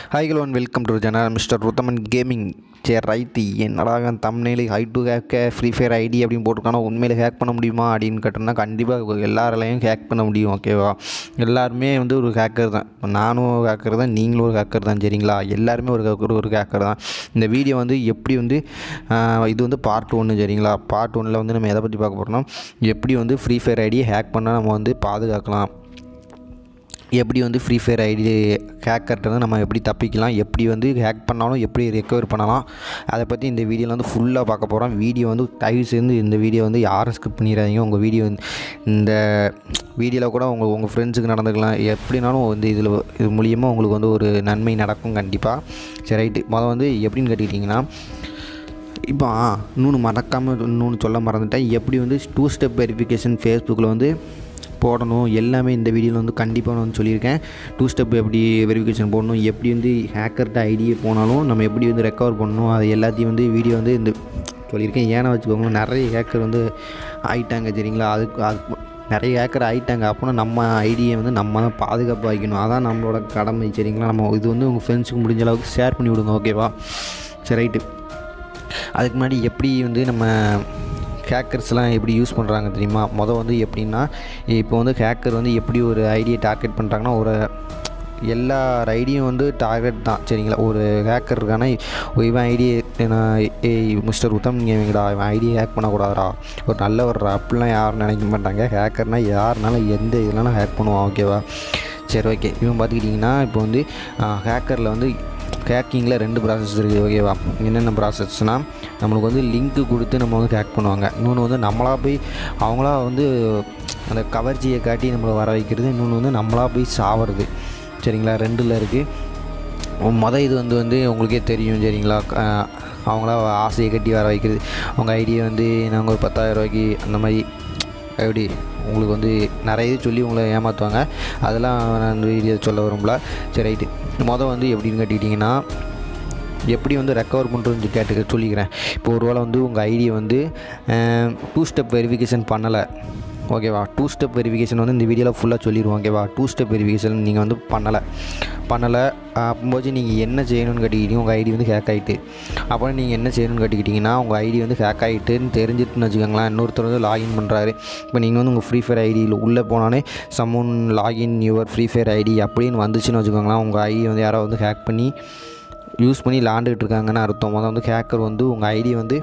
hi hello and welcome to channel mister ருத்தமன் gaming சே right என்னடா தம்னேலு how to hack free fire ID அப்படின்னு போட்டிருக்கானா உண்மையில ஹேக் பண்ண முடியுமா அப்படின்னு கேட்டோம்னா கண்டிப்பாக எல்லாராலையும் ஹேக் பண்ண முடியும் ஓகேவா எல்லாருமே வந்து ஒரு ஹேக்கர் தான் இப்போ நானும் ஒரு ஹேக்கர் தான் நீங்களும் ஒரு ஹேக்கர் தான் சரிங்களா எல்லாருமே ஒரு hacker- ஒரு ஹேக்கர் தான் இந்த வீடியோ வந்து எப்படி வந்து ஆஹ், இது வந்து பார்ட் ஒன்று சரிங்களா பார்ட் ஒன்னில் வந்து நம்ம எதை பற்றி பார்க்க போகிறோம்னா எப்படி வந்து ஃப்ரீ ஃபயர் ஐடியை ஹேக் பண்ணால் நம்ம வந்து பாதுகாக்கலாம் எப்படி வந்து ஃப்ரீ ஃபயர் ஐடி ஹேக்கர்ட்டு நம்ம எப்படி தப்பிக்கலாம் எப்படி வந்து ஹேக் பண்ணாலும் எப்படி ரெக்கவர் பண்ணலாம் அதை பற்றி இந்த வீடியோவில் வந்து ஃபுல்லாக பார்க்க போகிறோம் வீடியோ வந்து தயவு செய்து இந்த வீடியோ வந்து யாரும் ஸ்கிப் பண்ணிடாதீங்க உங்கள் வீடியோ வந்து இந்த வீடியோவில் கூட உங்கள் உங்கள் ஃப்ரெண்ட்ஸுக்கு நடந்துக்கலாம் எப்படினாலும் வந்து இதில் இது மூலியமாக உங்களுக்கு வந்து ஒரு நன்மை நடக்கும் கண்டிப்பாக சரி ரைட்டு முதல் வந்து எப்படின்னு கேட்டுக்கிட்டிங்கன்னா இப்போ ஆ, இன்னொன்று மறக்காமல் இன்னொன்று சொல்ல மறந்துட்டேன் எப்படி வந்து டூ ஸ்டெப் வெரிஃபிகேஷன் ஃபேஸ்புக்கில் வந்து போடணும் எல்லாமே இந்த வீடியோவில் வந்து கண்டிப்பாக நான் வந்து சொல்லியிருக்கேன் டூ ஸ்டெப் எப்படி வெரிஃபிகேஷன் போடணும் எப்படி வந்து ஹேக்கர்கிட்ட ஐடியை போனாலும் நம்ம எப்படி வந்து ரெக்கவர் பண்ணணும் அது எல்லாத்தையும் வந்து வீடியோ வந்து இந்த சொல்லியிருக்கேன் ஏன்னா வச்சுக்கோங்க நிறைய ஹேக்கர் வந்து ஆயிட்டாங்க சரிங்களா அதுக்கு அது நிறைய ஹேக்கர் ஆகிட்டாங்க அப்போனா நம்ம ஐடியை வந்து நம்ம தான் பாதுகாப்பாக வைக்கணும் அதான் நம்மளோட கடமை சரிங்களா நம்ம இது வந்து உங்கள் ஃப்ரெண்ட்ஸுக்கு முடிஞ்ச அளவுக்கு ஷேர் பண்ணி விடுங்க ஓகேவா சரி ரைட்டு அதுக்கு முன்னாடி எப்படி வந்து நம்ம ஹேக்கர்ஸ்லாம் எப்படி யூஸ் பண்ணுறாங்க தெரியுமா மொதல் வந்து எப்படின்னா இப்போ வந்து ஹேக்கர் வந்து எப்படி ஒரு ஐடியை டார்கெட் பண்ணுறாங்கன்னா ஒரு எல்லா ஐடியும் வந்து டார்கெட் தான் சரிங்களா ஒரு ஹேக்கர் இருக்கானா இவன் ஐடி நான் ஏய் மிஸ்டர் உத்தம் நீங்கள் இவங்கடா இவன் ஐடியை ஹேக் பண்ணக்கூடாதுடா ஒரு நல்ல ஒரு அப்படிலாம் யாரும் நினைக்க மாட்டாங்க ஹேக்கர்னால் யாருனாலும் எந்த இதெல்லாம் ஹேக் பண்ணுவான் ஓகேவா சரி ஓகே இவன் பார்த்துக்கிட்டிங்கன்னா இப்போ வந்து ஹேக்கரில் வந்து ஹேக்கிங்கில் ரெண்டு ப்ராசஸ் இருக்குது ஓகேவா என்னென்ன ப்ராசஸ்னால் நம்மளுக்கு வந்து லிங்க்கு கொடுத்து நம்ம வந்து ஹேக் பண்ணுவாங்க இன்னொன்று வந்து நம்மளா போய் அவங்களா வந்து அந்த கவர்ச்சியை காட்டி நம்மளை வர வைக்கிறது இன்னொன்று வந்து நம்மளா போய் சாவறது சரிங்களா ரெண்டில் இருக்குது மொதல் இது வந்து வந்து உங்களுக்கே தெரியும் சரிங்களா அஹ் அவங்களா ஆசையை கட்டி வர வைக்கிறது உங்கள் ஐடியை வந்து நாங்கள் ஒரு பத்தாயிரம் ரூபாய்க்கு அந்த மாதிரி எப்படி உங்களுக்கு வந்து நிறைய இது சொல்லி உங்களை ஏமாற்றுவாங்க அதெல்லாம் நான் இந்த வீடியோ சொல்ல விரும்பல சரி ரைட்டு மொதல் வந்து எப்படின்னு கேட்டுக்கிட்டிங்கன்னா எப்படி வந்து ரெக்கவர் பண்ணுறதுன்னு கேட்டு சொல்லிக்கிறேன் இப்போ ஒரு வேளை வந்து உங்கள் ஐடியை வந்து டூ ஸ்டெப் வெரிஃபிகேஷன் பண்ணலை ஓகேவா டூ ஸ்டெப் வெரிஃபிகேஷன் வந்து இந்த வீடியோவில் ஃபுல்லாக சொல்லிடுவோம் ஓகேவா டூ ஸ்டெப் வெரிஃபிகேஷன் நீங்கள் வந்து பண்ணலை பண்ணலை அப்போது நீங்கள் என்ன செய்யணும்னு கேட்டுக்கிட்டீங்க உங்கள் ஐடி வந்து ஹேக் ஆகிட்டு அப்போ நீங்கள் என்ன செய்யணும்னு கேட்டுக்கிட்டிங்கன்னா உங்கள் ஐடி வந்து ஹேக் ஆகிட்டுன்னு தெரிஞ்சிட்டுன்னு வச்சுக்கோங்களேன் இன்னொருத்தர் வந்து லாகின் பண்ணுறாரு இப்போ நீங்கள் வந்து உங்கள் ஃப்ரீ ஃபயர் ஐடியில் உள்ளே போனாலே சம்மன் login your free fire ID அப்படின்னு வந்துச்சுன்னு வச்சுக்கோங்களேன் உங்கள் ஐடி வந்து யாரோ வந்து ஹேக் பண்ணி யூஸ் பண்ணி விளாண்டுக்கிட்டு இருக்காங்கன்னு அர்த்தம் மொதல் வந்து ஹேக்கர் வந்து உங்கள் ஐடி வந்து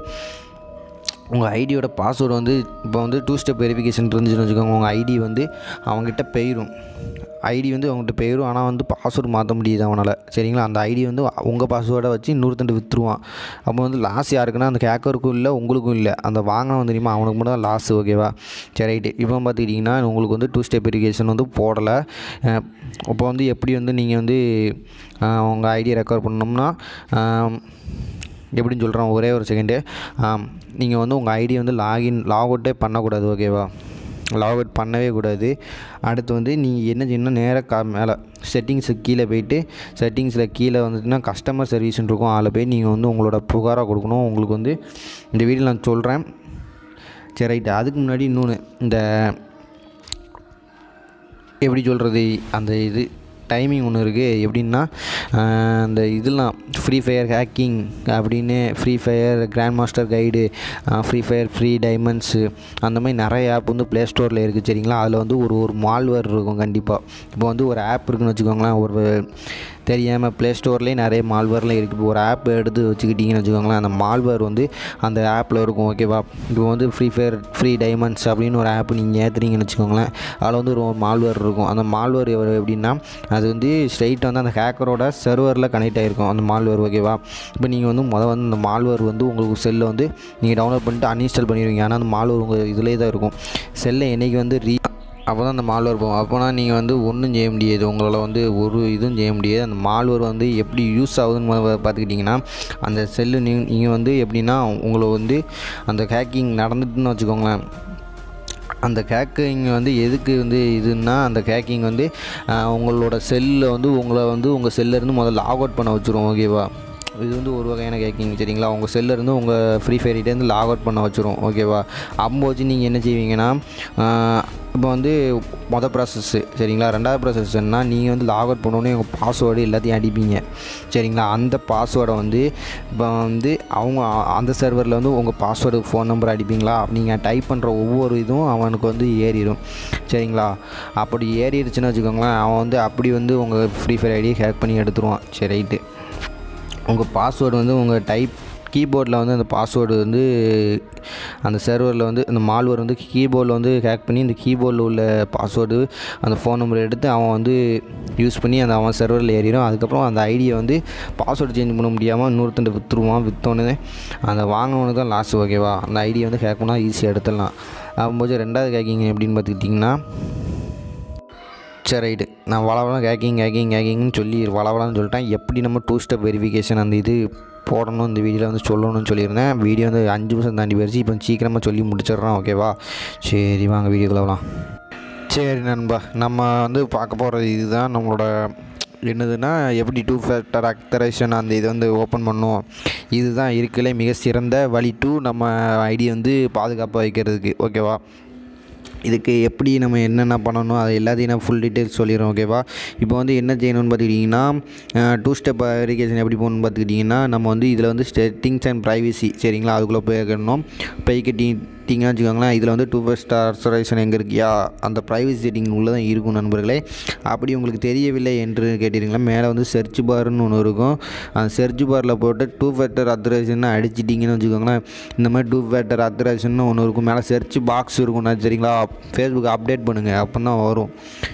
உங்கள் ஐடியோட பாஸ்வேர்டு வந்து இப்போ வந்து டூ ஸ்டெப் வெரிஃபிகேஷன் இருந்துச்சுன்னு வச்சுக்கோங்க உங்கள் ஐடி வந்து அவங்ககிட்ட போயிடும் ஐடி வந்து அவங்ககிட்ட போயிடும் ஆனால் வந்து பாஸ்வேர்டு மாற்ற முடியுது அவனால் சரிங்களா அந்த ஐடி வந்து உங்கள் பாஸ்வேர்டை வச்சு இன்னொருத்தண்டு விற்றுருவான் அப்போ வந்து லாஸ் யாருக்குன்னா அந்த ஹேக்கருக்கும் இல்லை உங்களுக்கும் இல்லை அந்த வாங்கினவன் தெரியுமா அவனுக்கு மட்டும் தான் லாஸ் ஓகேவா சரி ரைட்டு இப்போ பார்த்துக்கிட்டிங்கன்னா உங்களுக்கு வந்து டூ ஸ்டெப் வெரிஃபிகேஷன் வந்து போடலை அஹ் இப்போ வந்து எப்படி வந்து நீங்கள் வந்து அஹ் உங்கள் ஐடியை ரெக்கவர் பண்ணோம்னா அஹ் எப்படின்னு சொல்கிறோம் ஒரே ஒரு செகண்டு நீங்கள் வந்து உங்கள் ஐடி வந்து லாகின் லாக் அவுட்டே பண்ணக்கூடாது ஓகேவா லாக் அவுட் பண்ணவே கூடாது அடுத்து வந்து நீங்கள் என்ன செய்யணும் நேராக கா மேலே செட்டிங்ஸுக்கு கீழே போயிட்டு செட்டிங்ஸில் கீழே வந்துட்டுனா கஸ்டமர் சர்வீஸ்னு இருக்கும் அதில் போய் நீங்கள் வந்து உங்களோட புகாராக கொடுக்கணும் உங்களுக்கு வந்து இந்த வீடியோ நான் சொல்கிறேன் சரி ரைட்டு அதுக்கு முன்னாடி இன்னொன்று இந்த எப்படி சொல்கிறது அந்த இது டைமிங் ஒன்று இருக்குது எப்படின்னா ஆஹ், அந்த இதெல்லாம் ஃப்ரீ ஃபயர் ஹேக்கிங் அப்படின்னு free fire grand master guide free fire free diamonds அந்த மாதிரி நிறைய ஆப் வந்து ப்ளே ஸ்டோரில் இருக்குது சரிங்களா அதில் வந்து ஒரு ஒரு மால்வேர் இருக்கும் கண்டிப்பாக இப்போ வந்து ஒரு ஆப் இருக்குன்னு வச்சுக்கோங்களேன் ஒரு தெரியாமல் ப்ளே ஸ்டோர்லேயே நிறைய மால்வேர்லாம் இருக்குது இப்போ ஒரு ஆப் எடுத்து வச்சுக்கிட்டிங்கன்னு வச்சுக்கோங்களேன் அந்த மால்வேர் வந்து அந்த ஆப்பில் இருக்கும் ஓகேவா இப்போ வந்து ஃப்ரீ ஃபயர் ஃப்ரீ டைமண்ட்ஸ் அப்படின்னு ஒரு ஆப் நீங்கள் ஏற்றுறீங்கன்னு வச்சுக்கோங்களேன் அதில் வந்து ஒரு மால்வேர் இருக்கும் அந்த மால்வேர் எப்படின்னா அது வந்து ஸ்ட்ரைட்டாக வந்து அந்த ஹேக்கரோட சர்வரில் கனெக்ட் ஆகிருக்கும் அந்த மால்வேர் ஓகேவா இப்போ நீங்கள் வந்து முதல் வந்து அந்த மால்வேர் வந்து உங்களுக்கு செல்லில் வந்து நீங்கள் டவுன்லோட் பண்ணிட்டு அன்இன்ஸ்டால் பண்ணிடுவீங்க ஆனால் அந்த மால்வேர் உங்கள் இதிலே தான் இருக்கும் செல்லை என்றைக்கு வந்து ரீ அப்போ தான் அந்த மால்வேர் போகும் அப்போனா நீங்கள் வந்து ஒன்றும் செய்ய முடியாது உங்களால் வந்து ஒரு இதுவும் செய்ய முடியாது அந்த மால்வேர் வந்து எப்படி யூஸ் ஆகுதுன்னு முதல்ல பார்த்துக்கிட்டிங்கன்னா அந்த செல்லு நீ நீங்கள் வந்து எப்படின்னா உங்களை வந்து அந்த ஹேக்கிங் நடந்துட்டுன்னு வச்சுக்கோங்களேன் அந்த ஹேக்கிங் வந்து எதுக்கு வந்து இதுன்னா அந்த ஹேக்கிங் வந்து ஆஹ், உங்களோட செல்லில் வந்து உங்களை வந்து உங்கள் செல்லேருந்து முதல்ல லாக் அவுட் பண்ண வச்சுரும் ஓகேவா இது வந்து ஒரு வகையான ஹேக்கிங் சரிங்களா உங்கள் செல்லேருந்து உங்கள் ஃப்ரீ ஃபயர்கிட்டேருந்து லாக் அவுட் பண்ண வச்சிரும் ஓகேவா அப்போ வச்சு நீங்கள் என்ன செய்வீங்கன்னா இப்போ வந்து மொதல் ப்ராசஸ்ஸு சரிங்களா ரெண்டாவது ப்ராசஸ் என்ன நீங்கள் வந்து லாக் அவுட் பண்ணோன்னே உங்கள் பாஸ்வேர்டு எல்லாத்தையும் அடிப்பீங்க சரிங்களா அந்த பாஸ்வேர்டை வந்து இப்போ வந்து அவங்க அ- அந்த சர்வரில் வந்து உங்கள் பாஸ்வேர்டு ஃபோன் நம்பர் அடிப்பீங்களா நீங்கள் டைப் பண்ணுற ஒவ்வொரு இதுவும் அவனுக்கு வந்து ஏறிடும் சரிங்களா அப்படி ஏறிடுச்சுன்னு வச்சுக்கோங்களேன் அவன் வந்து அப்படி வந்து உங்கள் ஃப்ரீ ஃபயர் ஐடியை ஹேக் பண்ணி எடுத்துருவான் சரி ரைட்டு உங்கள் பாஸ்வேர்டு வந்து உங்கள் டைப் கீபோர்டில் வந்து அந்த பாஸ்வேர்டு வந்து அந்த சர்வரில் வந்து அந்த மால்வர் வந்து கீபோர்டில் வந்து ஹேக் பண்ணி இந்த கீபோர்டில் உள்ள பாஸ்வேர்டு அந்த ஃபோன் நம்பர் எடுத்து அவன் வந்து யூஸ் பண்ணி அந்த அவன் சர்வரில் ஏறிடும் அதுக்கப்புறம் அந்த ஐடியை வந்து பாஸ்வேர்டு சேஞ்ச் பண்ண முடியாமல் இன்னொருத்தன் விற்றுருவான் விற்றோன்னே அந்த வாங்கினவனுக்கு தான் லாஸ் ஓகேவா அந்த ஐடியை வந்து ஹேக் பண்ணால் ஈஸியாக எடுத்துடலாம் அப்போது ரெண்டாவது ஹேக்கிங் எப்படின்னு பார்த்துக்கிட்டிங்கன்னா சரி ரைட்டு நான் வளவளம் ஹேக்கிங் ஹேக்கிங் ஹேக்கிங்னு சொல்லி வளவளம்னு சொல்லிட்டேன் எப்படி நம்ம டூ ஸ்டெப் வெரிஃபிகேஷன் அந்த இது போடணும் இந்த வீடியோவில் வந்து சொல்லணும்னு சொல்லியிருந்தேன் வீடியோ வந்து அஞ்சு நிமிஷம் தாண்டி போயிடுச்சு இப்போ சீக்கிரமாக சொல்லி முடிச்சிடுறோம் ஓகேவா சரி வாங்க வீடியோக்குள்ள வரலாம் சரி நண்பா நம்ம வந்து பார்க்க போகிறது இதுதான் நம்மளோட என்னதுன்னா எப்படி டூ ஃபேக்டர் அக்தரேஷன் அந்த இதை வந்து ஓப்பன் பண்ணும் இதுதான் இருக்கலே மிக சிறந்த வழி டூ நம்ம ஐடி வந்து பாதுகாப்பாக வைக்கிறதுக்கு ஓகேவா இதுக்கு எப்படி நம்ம என்னென்ன பண்ணணும் அது எல்லாத்தையும் நான் ஃபுல் டீட்டெயில்ஸ் சொல்லிடுறோம் ஓகேவா இப்போ வந்து என்ன செய்யணும்னு பார்த்துக்கிட்டிங்கன்னா டூ ஸ்டெப் வெரிஃபிகேஷன் எப்படி போகணும்னு பார்த்துக்கிட்டிங்கன்னா நம்ம வந்து இதில் வந்து செட்டிங்ஸ் அண்ட் ப்ரைவசி சரிங்களா அதுக்குள்ளே போய்க்கணும் போய்க்கிட்டிங்கன்னா வச்சுக்கோங்களேன் இதில் வந்து டூ ஃபஸ்ட் அர்சரைசன் எங்கே இருக்கியா அந்த ப்ரைவசி செட்டிங் உள்ளே தான் இருக்கும் நண்பர்களே அப்படி உங்களுக்கு தெரியவில்லை என்று கேட்டீங்கன்னா மேலே வந்து சர்ச் பார்னு ஒன்று இருக்கும் அந்த சர்ச் பாரில் போட்டு டூ ஃபேக்டர் அத்தரைசன் அடிச்சிட்டிங்கன்னு வச்சுக்கோங்களேன் இந்த மாதிரி டூ ஃபேக்டர் அத்தரைசன் ஒன்று இருக்கும் மேலே சர்ச் பாக்ஸ் இருக்கும் நான் சரிங்களா ஃபேஸ்புக் அப்டேட் பண்ணுங்கள் அப்போ தான் வரும்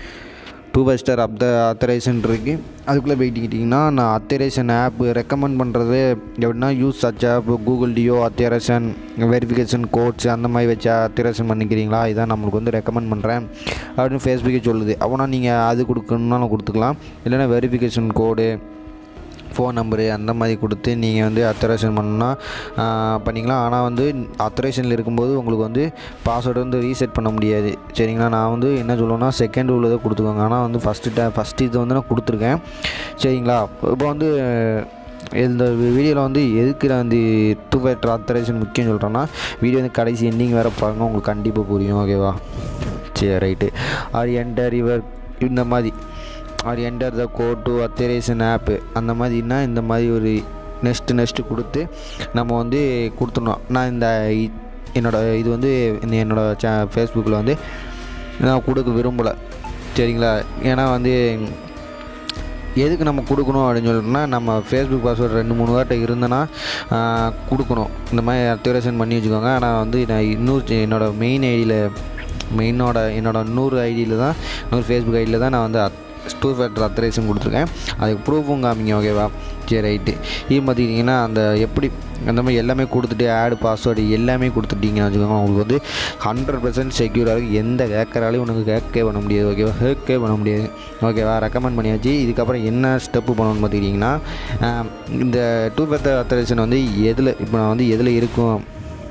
two five star app authorization இருக்குது அதுக்குள்ளே போயிட்டிக்கிட்டிங்கன்னா நான் அத்தரைசன் ஆப் ரெக்கமெண்ட் பண்ணுறது எப்படின்னா use such app Google Duo authorization verification codes அந்த மாதிரி வச்சு அத்தரைசன் பண்ணிக்கிறீங்களா இதான் நம்மளுக்கு வந்து ரெக்கமெண்ட் பண்ணுறேன் அப்படின்னு ஃபேஸ்புக்கே சொல்லுது அப்போனா நீங்கள் அது கொடுக்கணுன்னாலும் கொடுத்துக்கலாம் இல்லைன்னா வெரிஃபிகேஷன் கோடு ஃபோன் நம்பரு அந்த மாதிரி கொடுத்து நீங்கள் வந்து அத்தரேஷன் பண்ணால் பண்ணிக்கலாம் ஆனால் வந்து அத்தரேஷனில் இருக்கும்போது உங்களுக்கு வந்து பாஸ்வேர்டு வந்து ரீசெட் பண்ண முடியாது சரிங்களா நான் வந்து என்ன சொல்லுவேன்னா செகண்ட் உள்ளதை கொடுத்துக்கோங்க ஆனால் வந்து ஃபஸ்ட்டு டே ஃபஸ்ட்டு இது வந்து நான் கொடுத்துருக்கேன் சரிங்களா இப்போ வந்து இந்த வீடியோவில் வந்து எதுக்கு நான் வந்து டூ ஃபேக்டர் அத்தரேஷன் முக்கியம் சொல்கிறேன்னா வீடியோ வந்து கடைசி எண்டிங் வேறு பாருங்கள் உங்களுக்கு கண்டிப்பாக புரியும் ஓகேவா சரி ரைட்டு ஆர் என்டர் இவர் இந்த மாதிரி or enter the code to authorization app அந்த மாதிரினா இந்த மாதிரி ஒரு நெக்ஸ்ட்டு நெக்ஸ்ட்டு கொடுத்து நம்ம வந்து கொடுத்துடணும் நான் இந்த இ- என்னோட இது வந்து இந்த என்னோட சே ஃபேஸ்புக்கில் வந்து நான் கொடுக்க விரும்பலை சரிங்களா ஏன்னா வந்து எதுக்கு நம்ம கொடுக்கணும் அப்படின்னு சொல்லிட்டோம்னா நம்ம ஃபேஸ்புக் பாஸ்வேர்டு ரெண்டு மூணு வார்த்தை இருந்தேன்னா ஆஹ், கொடுக்கணும் இந்த மாதிரி அக்டிவேஷன் பண்ணி வச்சுக்கோங்க ஆனால் வந்து நான் இன்னொரு என்னோடய மெயின் ஐடியில் மெயினோட என்னோட நூறு ஐடியில் தான் நூறு ஃபேஸ்புக் ஐடியில் தான் நான் வந்து டூ ஃபேக்டர் அத்தரைசன் கொடுத்துருக்கேன் அதுக்கு ப்ரூஃபும் காமிங்க ஓகேவா சரி ரைட்டு இது பார்த்துக்கிட்டிங்கன்னா அந்த எப்படி அந்த மாதிரி எல்லாமே கொடுத்துட்டு ஆடு பாஸ்வேர்டு எல்லாமே கொடுத்துட்டீங்கன்னு வச்சுக்கோங்க உங்களுக்கு வந்து ஹண்ட்ரட் பர்சன்ட் செக்யூராக இருக்குது எந்த ஹேக்கராலையும் உனக்கு ஹேக்கே பண்ண முடியாது ஓகேவா ஹேக்கே பண்ண முடியாது ஓகேவா ரெக்கமெண்ட் பண்ணியாச்சு இதுக்கப்புறம் என்ன ஸ்டெப்பு பண்ணணும்னு பார்த்துக்கிட்டிங்கன்னா ஆம், இந்த டூ ஃபேக்டர் அத்தரைசன் வந்து எதில் இப்போ நான் வந்து எதில் இருக்கும்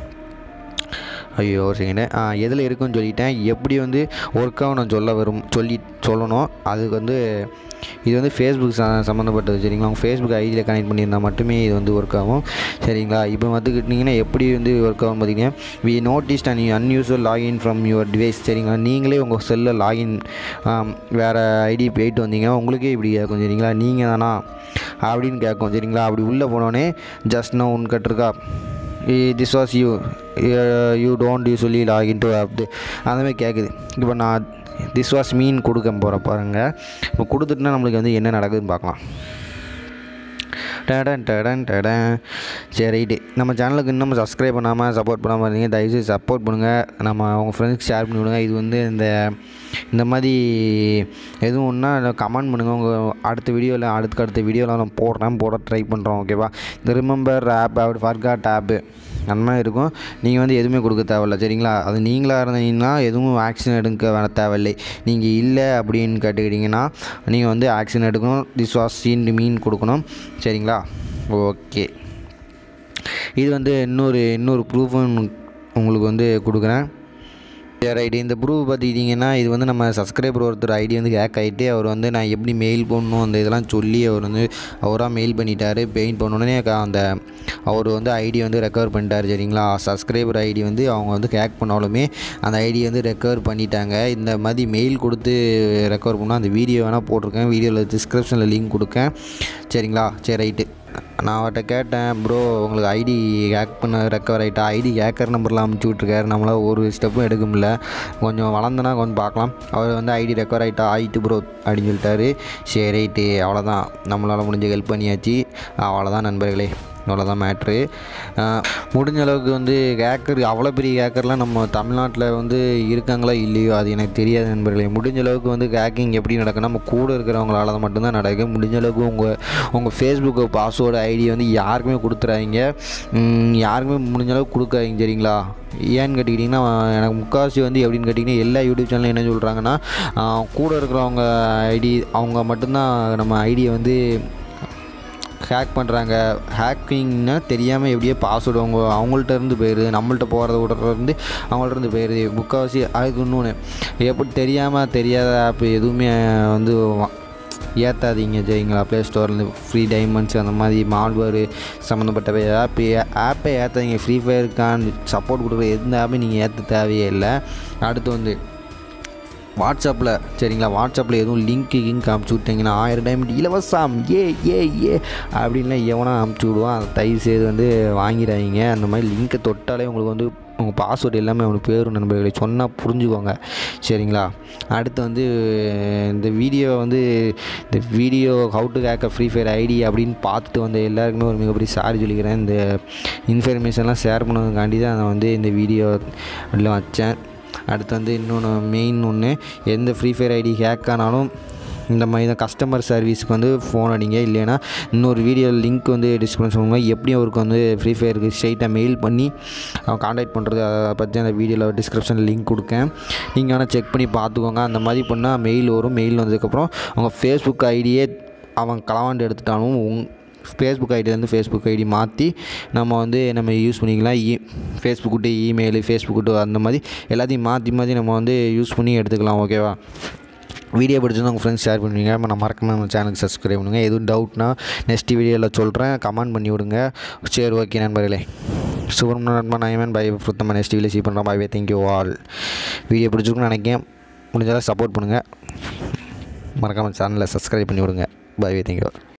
ஐயோ ஒரு செகண்டு எதில் இருக்குன்னு சொல்லிட்டேன் எப்படி வந்து ஒர்க் ஆகும் நான் சொல்ல வரும் சொல்லி சொல்லணும் அதுக்கு வந்து இது வந்து ஃபேஸ்புக் ச சம்மந்தப்பட்டது சரிங்களா உங்கள் ஃபேஸ்புக் ஐடியில் கனெக்ட் பண்ணியிருந்தால் மட்டுமே இது வந்து ஒர்க் ஆகும் சரிங்களா இப்போ வந்துக்கிட்டிங்கன்னா எப்படி வந்து ஒர்க் ஆகும் பார்த்தீங்கன்னா we noticed and unusual login from your device சரிங்களா நீங்களே உங்கள் செல்லில் லாகின் வேறு ஐடி போயிட்டு வந்தீங்கன்னா உங்களுக்கே இப்படி கேட்கும் சரிங்களா நீங்கள் தானா அப்படின்னு கேட்கும் சரிங்களா அப்படி உள்ளே போனோடனே ஜஸ்ட் நோ உன் கட்டிருக்கா this was you you don't usually login to app அந்த மாதிரி கேட்குது இப்போ நான் திஸ் வாஸ் மீன் கொடுக்க போகிற பாருங்க இப்போ கொடுத்துட்டுனா நம்மளுக்கு வந்து என்ன நடக்குதுன்னு பார்க்கலாம் டடன் டடன் டடன் சரி ரைட்டு நம்ம சேனலுக்கு இன்னும் சப்ஸ்கிரைப் பண்ணாமல் சப்போர்ட் பண்ணாமல் இருந்தீங்க தயவுசெய்து சப்போர்ட் பண்ணுங்கள் நம்ம அவங்க ஃப்ரெண்ட்ஸ்க்கு ஷேர் பண்ணி விடுங்க இது வந்து இந்த இந்த மாதிரி எதுவும் ஒன்றா கமெண்ட் பண்ணுங்கள் உங்கள் அடுத்த வீடியோவில் அடுத்த அடுத்த வீடியோவில் நான் போடுறேன் போட ட்ரை பண்ணுறோம் ஓகேவா இந்த ரிமெம்பர் ஆப் அப்படி ஃபர்காட் ஆப்பு அந்த மாதிரி இருக்கும் நீங்கள் வந்து எதுவுமே கொடுக்க தேவையில்ல சரிங்களா அது நீங்களாக இருந்தீங்கன்னா எதுவும் ஆக்ஷன் எடுக்க வேண தேவையில்லை நீங்கள் இல்லை அப்படின்னு கேட்டுக்கிட்டிங்கன்னா நீங்கள் வந்து ஆக்ஷன் எடுக்கணும் திஸ் வாஸ் சீன் மீன் கொடுக்கணும் சரிங்களா ஓகே இது வந்து இன்னொரு இன்னொரு ப்ரூஃபும் உங்களுக்கு வந்து கொடுக்குறேன் சரி ரைட்டு இந்த ப்ரூவ் பார்த்துக்கிட்டிங்கன்னா இது வந்து நம்ம சப்ஸ்கிரைபர் ஒருத்தர் ஐடி வந்து ஹேக் ஆகிட்டு அவர் வந்து நான் எப்படி மெயில் பண்ணணும் அந்த இதெல்லாம் சொல்லி அவர் வந்து அவராக மெயில் பண்ணிட்டாரு பெயிண்ட் பண்ணோடனே அந்த அவர் வந்து ஐடி வந்து ரெக்கவர் பண்ணிட்டார் சரிங்களா சப்ஸ்கிரைபர் ஐடி வந்து அவங்க வந்து ஹேக் பண்ணாலுமே அந்த ஐடி வந்து ரெக்கவர் பண்ணிட்டாங்க இந்த மாதிரி மெயில் கொடுத்து ரெக்கவர் பண்ணால் அந்த வீடியோ வேணால் போட்டிருக்கேன் வீடியோவில் டிஸ்கிரிப்ஷனில் லிங்க் கொடுக்கேன் சரிங்களா சரி ரைட்டு நான் அவர்கிட்ட கேட்டேன் ப்ரோ உங்களுக்கு ஐடி ஹேக் பண்ண ரெக்கவர் ஆகிட்டா ஐடி ஹேக்கர் நம்பர்லாம் அமுச்சு விட்ருக்காரு நம்மளால் ஒரு ஸ்டெப்பும் எடுக்க முடியல கொஞ்சம் வளர்ந்தனா கொஞ்சம் பார்க்கலாம் அவர் வந்து ஐடி ரெக்கவர் ஆகிட்டா ஆயிட்டு ப்ரோ அப்படின்னு சொல்லிட்டாரு சரி ரைட்டு அவ்வளோதான் நம்மளால் முடிஞ்ச ஹெல்ப் பண்ணியாச்சு அவ்வளோதான் நண்பர்களே அவ்வளோதான் மேட்ரு முடிஞ்ச அளவுக்கு வந்து ஹேக்கர் அவ்வளோ பெரிய ஹேக்கர்லாம் நம்ம தமிழ்நாட்டில் வந்து இருக்காங்களா இல்லையோ அது எனக்கு தெரியாது நண்பர்களே முடிஞ்ச அளவுக்கு வந்து ஹேக்கிங் எப்படி நடக்குன்னா நம்ம கூட இருக்கிறவங்களால தான் மட்டும்தான் நடக்கும் முடிஞ்ச அளவுக்கு உங்கள் உங்கள் ஃபேஸ்புக்கு பாஸ்வேர்டு ஐடி வந்து யாருக்குமே கொடுத்துறாதீங்க ம், யாருக்குமே முடிஞ்ச அளவுக்கு கொடுக்காதீங்க சரிங்களா ஏன்னு கேட்டிக்கிட்டிங்கன்னா எனக்கு முக்கால்வாசி வந்து எப்படின்னு கேட்டிங்கன்னா எல்லா யூடியூப் சேனலும் என்ன சொல்கிறாங்கன்னா கூட இருக்கிறவங்க ஐடி அவங்க மட்டும்தான் நம்ம ஐடியை வந்து ஹேக் பண்ணுறாங்க ஹேக்கிங்னா தெரியாமல் எப்படியோ பாஸ்வேர்டு அவங்க அவங்கள்ட்ட இருந்து போயிடுது நம்மள்ட்ட போகிறத விடுறது வந்து அவங்கள்ட்ட இருந்து போயிடுது முக்கால்வாசி அதுக்கு இன்னொன்று எப்படி தெரியாமல் தெரியாத ஆப் எதுவுமே வந்து வா- ஏற்றாதீங்க சரிங்களா ப்ளே ஸ்டோர்லேருந்து ஃப்ரீ டைமண்ட்ஸ் அந்த மாதிரி மால்வேர் சம்மந்தப்பட்ட ஆப் ஆப்பே ஏற்றாதீங்க ஃப்ரீ ஃபயருக்கான சப்போர்ட் கொடுக்குற எந்த ஆப்பையும் நீங்கள் ஏற்ற தேவையே இல்லை அடுத்து வந்து வாட்ஸ்அப்பில் சரிங்களா வாட்ஸ்அப்பில் எதுவும் லிங்க்கு கிங்க் அமுச்சு விட்டிங்கன்னா ஆயிரம் டைமண்ட் இலவசம் ஏ ஏ ஏ அப்படின்லாம் எவனா அமுச்சு விடுவான் அதை தயவு செய்து வந்து வாங்கிடாதீங்க அந்த மாதிரி லிங்க்கை தொட்டாலே உங்களுக்கு வந்து உங்கள் பாஸ்வேர்டு எல்லாமே அவனுக்கு பேரும் நண்பர்களை சொன்னால் புரிஞ்சுக்கோங்க சரிங்களா அடுத்து வந்து இந்த வீடியோ வந்து இந்த video how to hack free fire ID அப்படின்னு பார்த்துட்டு வந்த எல்லாருக்குமே ஒரு மிகப்பெரிய சாரி சொல்லிக்கிறேன் இந்த இன்ஃபர்மேஷன்லாம் ஷேர் பண்ணதுக்காண்டி தான் நான் வந்து இந்த வீடியோ எல்லாம் வச்சேன் அடுத்து வந்து இன்னொன்று மெயின் ஒன்று எந்த ஃப்ரீ ஃபயர் ஐடி ஹேக் ஆனாலும் இந்த மாதிரி தான் கஸ்டமர் சர்வீஸ்க்கு வந்து ஃபோன் அடிங்க இல்லைன்னா இன்னொரு வீடியோ லிங்க் வந்து டிஸ்கிரிப்ஷன் பண்ணுவாங்க எப்படி அவருக்கு வந்து ஃப்ரீ ஃபயருக்கு ஸ்ட்ரைட்டாக மெயில் பண்ணி அவன் காண்டாக்ட் பண்ணுறது அதை பற்றி அந்த வீடியோவில் டிஸ்கிரிப்ஷனில் லிங்க் கொடுக்கேன் நீங்கள் வேணால் செக் பண்ணி பார்த்துக்கோங்க அந்த மாதிரி பண்ணால் மெயில் வரும் மெயில் வந்ததுக்கப்புறம் உங்கள் ஃபேஸ்புக் ஐடியே அவன் களவாண்டு எடுத்துட்டாலும் உங் ஃபேஸ்புக் ஐடியிலேருந்து ஃபேஸ்புக் ஐடி மாற்றி நம்ம வந்து நம்ம யூஸ் பண்ணிக்கலாம் இ ஃபேஸ்புக் விட்டு இமெயில் ஃபேஸ்புக் விட்டு அந்த மாதிரி எல்லாத்தையும் மாற்றி மாற்றி நம்ம வந்து யூஸ் பண்ணி எடுத்துக்கலாம் ஓகேவா வீடியோ பிடிச்சிருந்தா உங்கள் ஃப்ரெண்ட்ஸ் ஷேர் பண்ணுவீங்க நம்ம மறக்காம நம்ம சேனலுக்கு சப்ஸ்கிரைப் பண்ணுங்கள் எதுவும் டவுட்னா நெக்ஸ்ட் வீடியோவில் சொல்கிறேன் கமெண்ட் பண்ணி விடுங்க சரி ஓகே நண்பர்களே சுப்ரமணிய நண்பன் நயமன் பை சுத்தமாக நெக்ஸ்ட் வீடியோ சீ பண்ணுறோம் பை தேங்க்யூ ஆல் வீடியோ பிடிச்சிருக்குன்னு நினைக்கிறேன் முடிஞ்சாலும் சப்போர்ட் பண்ணுங்கள் மறக்காமல் சேனலை சப்ஸ்கிரைப் பண்ணி விடுங்க பை தேங்க்யூ